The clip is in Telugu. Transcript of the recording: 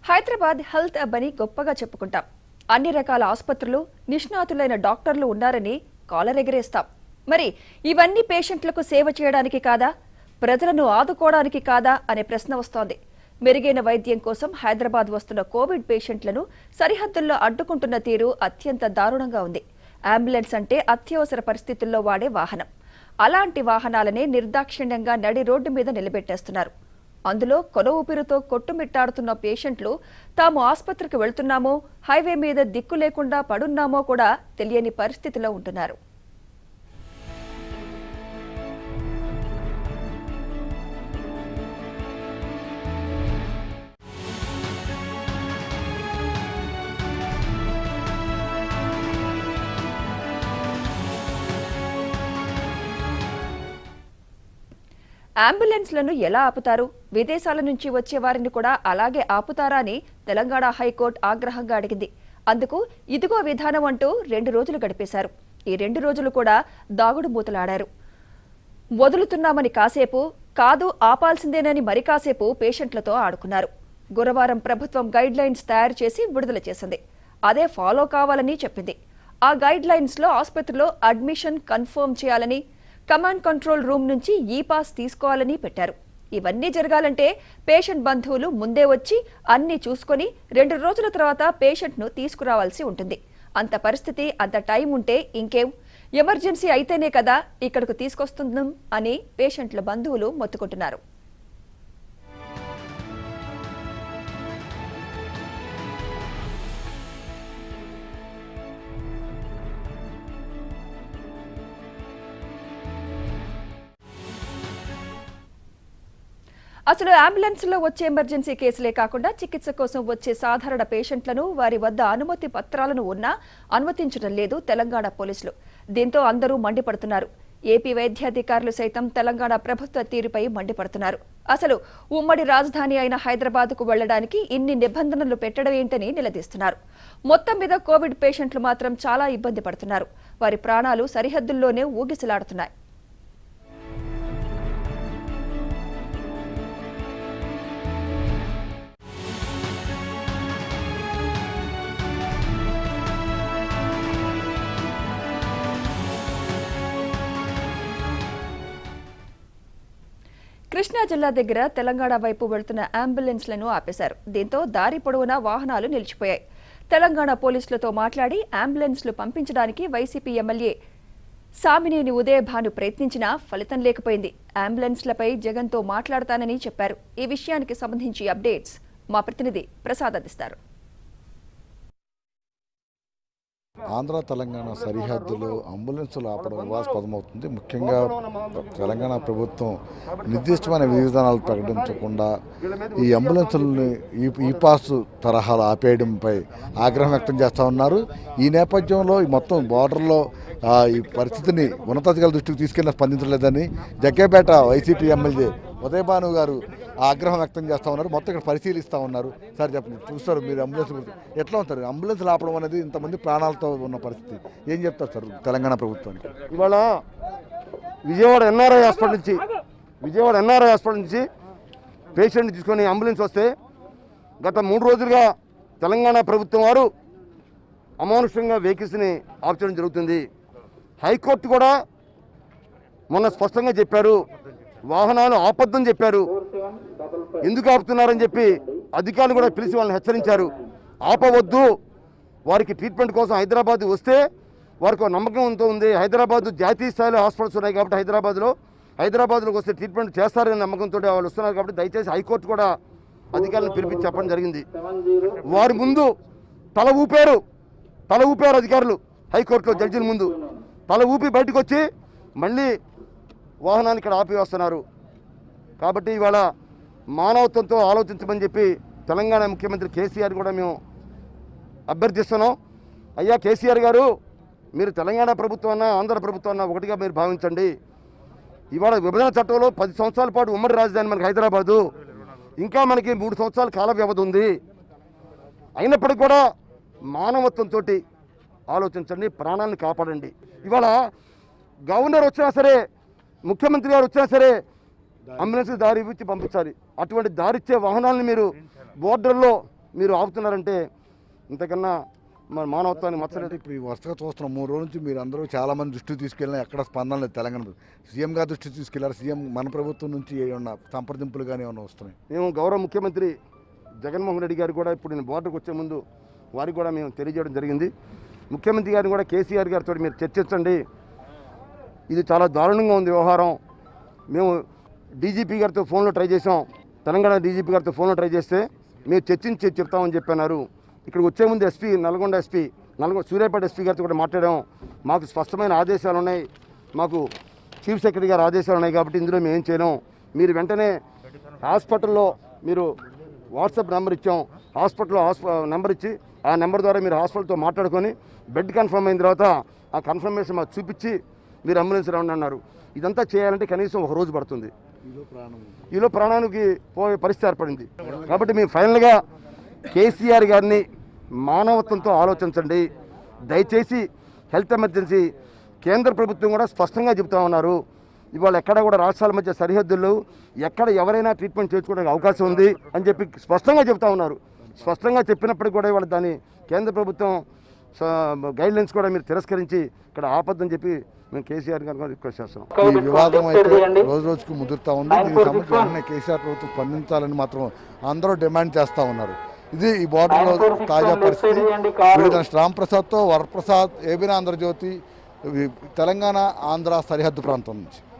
హైదరాబాద్ హెల్త్ హబ్ అని గొప్పగా చెప్పుకుంటాం అన్ని రకాల ఆసుపత్రులు నిష్ణాతులైన డాక్టర్లు ఉన్నారని కాలర్ ఎగరేస్తాం మరి ఇవన్నీ పేషెంట్లకు సేవ చేయడానికి కాదా ప్రజలను ఆదుకోవడానికి కాదా అనే ప్రశ్న వస్తోంది మెరుగైన వైద్యం కోసం హైదరాబాద్ వస్తున్న కోవిడ్ పేషెంట్లను సరిహద్దుల్లో అడ్డుకుంటున్న తీరు అత్యంత దారుణంగా ఉంది అంబులెన్స్ అంటే అత్యవసర పరిస్థితుల్లో వాడే వాహనం అలాంటి వాహనాలనే నిర్దాక్షిణ్యంగా నడి రోడ్డు మీద నిలబెట్టేస్తున్నారు అందులో కొన ఊపిరితో కొట్టుమిట్టాడుతున్న పేషెంట్లు తాము ఆసుపత్రికి వెళ్తున్నామో హైవే మీద దిక్కు లేకుండా పడున్నామో కూడా తెలియని పరిస్థితిలో ఉంటున్నారు అంబులెన్స్లను ఎలా ఆపుతారు విదేశాల నుంచి వచ్చే వారిని కూడా అలాగే ఆపుతారా అని తెలంగాణ హైకోర్టు ఆగ్రహంగా అడిగింది అందుకు ఇదిగో విధానం అంటూ రెండు రోజులు గడిపేశారు ఈ రెండు రోజులు కూడా దాగుడు మూతలాడారు వదులుతున్నామని కాసేపు కాదు ఆపాల్సిందేనని మరి కాసేపు పేషెంట్లతో ఆడుకున్నారు గురువారం ప్రభుత్వం గైడ్ లైన్స్ తయారు చేసి విడుదల చేసింది అదే ఫాలో కావాలని చెప్పింది ఆ గైడ్ లైన్స్ లో ఆసుపత్రిలో అడ్మిషన్ కన్ఫర్మ్ చేయాలని కమాండ్ కంట్రోల్ రూమ్ నుంచి ఈ పాస్ తీసుకోవాలని పెట్టారు ఇవన్నీ జరగాలంటే పేషెంట్ బంధువులు ముందే వచ్చి అన్ని చూసుకొని రెండు రోజుల తర్వాత పేషెంట్ను తీసుకురావాల్సి ఉంటుంది అంత పరిస్థితి అంత టైం ఉంటే ఇంకేం ఎమర్జెన్సీ అయితేనే కదా ఇక్కడకు తీసుకొస్తున్నాం అని పేషెంట్ల బంధువులు మొత్తుకుంటున్నారు అసలు అంబులెన్స్ లో వచ్చే ఎమర్జెన్సీ కేసులే కాకుండా చికిత్స కోసం వచ్చే సాధారణ పేషెంట్లను వారి వద్ద అనుమతి పత్రాలను ఉన్నా అనుమతించడం లేదు తెలంగాణ పోలీసులు దీంతో అందరూ మండిపడుతున్నారు ఏపీ వైద్యాధికారులు సైతం తెలంగాణ ప్రభుత్వ తీరుపై మండిపడుతున్నారు అసలు ఉమ్మడి రాజధాని అయిన హైదరాబాద్ కు వెళ్లడానికి ఇన్ని నిబంధనలు పెట్టడం ఏంటని నిలదీస్తున్నారు మొత్తం మీద కోవిడ్ పేషెంట్లు మాత్రం చాలా ఇబ్బంది పడుతున్నారు వారి ప్రాణాలు సరిహద్దుల్లోనే ఊగిసలాడుతున్నాయి కృష్ణా జిల్లా దగ్గర తెలంగాణ వైపు వెళ్తున్న అంబులెన్స్లను ఆపేశారు దీంతో దారి పొడవునా వాహనాలు నిలిచిపోయాయి తెలంగాణ పోలీసులతో మాట్లాడి అంబులెన్స్లు పంపించడానికి వైసీపీ ఎమ్మెల్యే సామినేని ఉదయభాను ప్రయత్నించినా ఫలితం లేకపోయింది అంబులెన్స్లపై జగన్తో మాట్లాడతానని చెప్పారు ఈ విషయానికి సంబంధించి అప్డేట్స్ మా ప్రతినిధి ప్రసాద్ అందిస్తారు ఆంధ్ర తెలంగాణ సరిహద్దులు అంబులెన్సులు ఆపడం వివాదాస్పదమవుతుంది ముఖ్యంగా తెలంగాణ ప్రభుత్వం నిర్దిష్టమైన విధి విధానాలు ప్రకటించకుండా ఈ అంబులెన్సులని ఈ ఈ పాస్ తరహాలు ఆపేయడంపై ఆగ్రహం వ్యక్తం చేస్తూ ఉన్నారు ఈ నేపథ్యంలో ఈ మొత్తం బార్డర్లో ఆ, ఈ పరిస్థితిని ఉన్నతాధికారుల దృష్టికి తీసుకెళ్ళిన స్పందించలేదని జగ్గేపేట వైసీపీ ఎమ్మెల్యే ఉదయభాను గారు ఆగ్రహం వ్యక్తం చేస్తూ ఉన్నారు మొత్తం ఇక్కడ పరిశీలిస్తూ ఉన్నారు సార్ చెప్పండి చూస్తారు మీరు అంబులెన్స్ గురించి ఎట్లా ఉంటారు అంబులెన్స్ ఆపడం అనేది ఇంతమంది ప్రాణాలతో ఉన్న పరిస్థితి ఏం చెప్తారు సార్ తెలంగాణ ప్రభుత్వానికి ఇవాళ విజయవాడ ఎన్ఆర్ఐ హాస్పిటల్ నుంచి విజయవాడ ఎన్ఆర్ఐ హాస్పిటల్ నుంచి పేషెంట్ తీసుకొని అంబులెన్స్ వస్తే గత మూడు రోజులుగా తెలంగాణ ప్రభుత్వం వారు అమానుషంగా వెహికల్స్ని ఆఫ్ చేయడం జరుగుతుంది హైకోర్టు కూడా మొన్న స్పష్టంగా చెప్పారు వాహనాలు ఆపొద్దని చెప్పారు ఎందుకు ఆపుతున్నారని చెప్పి అధికారులు కూడా పిలిచి వాళ్ళని హెచ్చరించారు ఆపవద్దు వారికి ట్రీట్మెంట్ కోసం హైదరాబాద్ వస్తే వారికి ఒక నమ్మకంతో ఉంది హైదరాబాద్ జాతీయ స్థాయిలో హాస్పిటల్స్ ఉన్నాయి కాబట్టి హైదరాబాద్లో హైదరాబాద్లోకి వస్తే ట్రీట్మెంట్ చేస్తారనే నమ్మకంతో వాళ్ళు వస్తున్నారు కాబట్టి దయచేసి హైకోర్టు కూడా అధికారులను పిలిపించి చెప్పడం జరిగింది వారి ముందు తల ఊపారు తల ఊపారు అధికారులు హైకోర్టులో జడ్జిల ముందు తల ఊపి బయటకు వచ్చి మళ్ళీ వాహనాన్ని ఇక్కడ ఆపి వస్తున్నారు కాబట్టి ఇవాళ మానవత్వంతో ఆలోచించమని చెప్పి తెలంగాణ ముఖ్యమంత్రి కేసీఆర్ కూడా మేము అభ్యర్థిస్తున్నాం అయ్యా కేసీఆర్ గారు మీరు తెలంగాణ ప్రభుత్వం అన్నా ఆంధ్ర ప్రభుత్వం అన్నా ఒకటిగా మీరు భావించండి ఇవాళ విభజన చట్టంలో పది సంవత్సరాల పాటు ఉమ్మడి రాజధాని మనకి హైదరాబాదు ఇంకా మనకి మూడు సంవత్సరాల కాల వ్యవధి ఉంది అయినప్పటికీ కూడా మానవత్వంతో ఆలోచించండి ప్రాణాలను కాపాడండి ఇవాళ గవర్నర్ వచ్చినా సరే ముఖ్యమంత్రి గారు వచ్చినా సరే అంబులెన్స్ దారి ఇచ్చి పంపించాలి అటువంటి దారిచ్చే వాహనాలను మీరు బోర్డర్లో మీరు ఆపుతున్నారంటే ఇంతకన్నా మన మానవత్వాన్ని మచ్చలేదు ఇప్పుడు ఈ వరుసగా చూస్తున్నాం మూడు రోజుల నుంచి మీరు అందరూ చాలా మంది దృష్టికి తీసుకెళ్ళినా ఎక్కడ స్పందన లేదు తెలంగాణ ప్రభుత్వం. సీఎం గారి దృష్టికి తీసుకెళ్లారు సీఎం మన ప్రభుత్వం నుంచి ఏమన్నా సంప్రదింపులు కానీ ఏమన్నా వస్తున్నాయి మేము గౌరవ ముఖ్యమంత్రి జగన్మోహన్ రెడ్డి గారు కూడా ఇప్పుడు నేను బోర్డర్కి వచ్చే ముందు వారికి కూడా మేము తెలియజేయడం జరిగింది ముఖ్యమంత్రి గారిని కూడా కేసీఆర్ గారితో మీరు చర్చించండి ఇది చాలా దారుణంగా ఉంది వ్యవహారం మేము డీజీపీ గారితో ఫోన్లో ట్రై చేసాం తెలంగాణ డీజీపీ గారితో ఫోన్లో ట్రై చేస్తే మేము చర్చించి చెప్తామని చెప్పన్నారు ఇక్కడికి వచ్చే ముందు SP Nalgonda SP Nalgonda Suryapet SP గారితో కూడా మాట్లాడాం మాకు స్పష్టమైన ఆదేశాలు ఉన్నాయి మాకు చీఫ్ సెక్రటరీ గారు ఆదేశాలు ఉన్నాయి కాబట్టి ఇందులో మేము ఏం చేయలేం మీరు వెంటనే హాస్పిటల్లో మీరు వాట్సాప్ నెంబర్ ఇచ్చాం హాస్పిటల్లో హాస్ప నెంబర్ ఇచ్చి ఆ నెంబర్ ద్వారా మీరు హాస్పిటల్తో మాట్లాడుకొని బెడ్ కన్ఫర్మ్ అయిన తర్వాత ఆ కన్ఫర్మేషన్ మాకు చూపించి మీరు అంబులెన్స్ రావండి అన్నారు ఇదంతా చేయాలంటే కనీసం ఒక రోజు పడుతుంది ఈలో ప్రాణానికి పోయే పరిస్థితి ఏర్పడింది కాబట్టి మేము ఫైనల్గా కేసీఆర్ గారిని మానవత్వంతో ఆలోచించండి దయచేసి హెల్త్ ఎమర్జెన్సీ కేంద్ర ప్రభుత్వం కూడా స్పష్టంగా చెబుతా ఉన్నారు ఇవాళ ఎక్కడ కూడా రాష్ట్రాల మధ్య సరిహద్దుల్లో ఎక్కడ ఎవరైనా ట్రీట్మెంట్ చేసుకోవడానికి అవకాశం ఉంది అని చెప్పి స్పష్టంగా చెబుతా ఉన్నారు స్పష్టంగా చెప్పినప్పటికీ కూడా ఇవాళ దాన్ని కేంద్ర ప్రభుత్వం గైడ్ లైన్స్ కూడా మీరు తిరస్కరించి ఇక్కడ ఆపద్దని చెప్పి మేము కేసీఆర్ గారిని కూడా రిక్వెస్ట్ చేస్తున్నాం ఈ వివాదం అయితే రోజు రోజుకు ముదురుతా ఉంది దీనికి సంబంధించి వెంటనే కేసీఆర్ ప్రభుత్వం స్పందించాలని మాత్రం అందరూ డిమాండ్ చేస్తా ఉన్నారు ఇది ఈ బోర్డర్లో తాజా పరిస్థితి వివిధ రామ్ ప్రసాద్తో వరప్రసాద్ ఏబినా ఆంధ్రజ్యోతి తెలంగాణ ఆంధ్ర సరిహద్దు ప్రాంతం నుంచి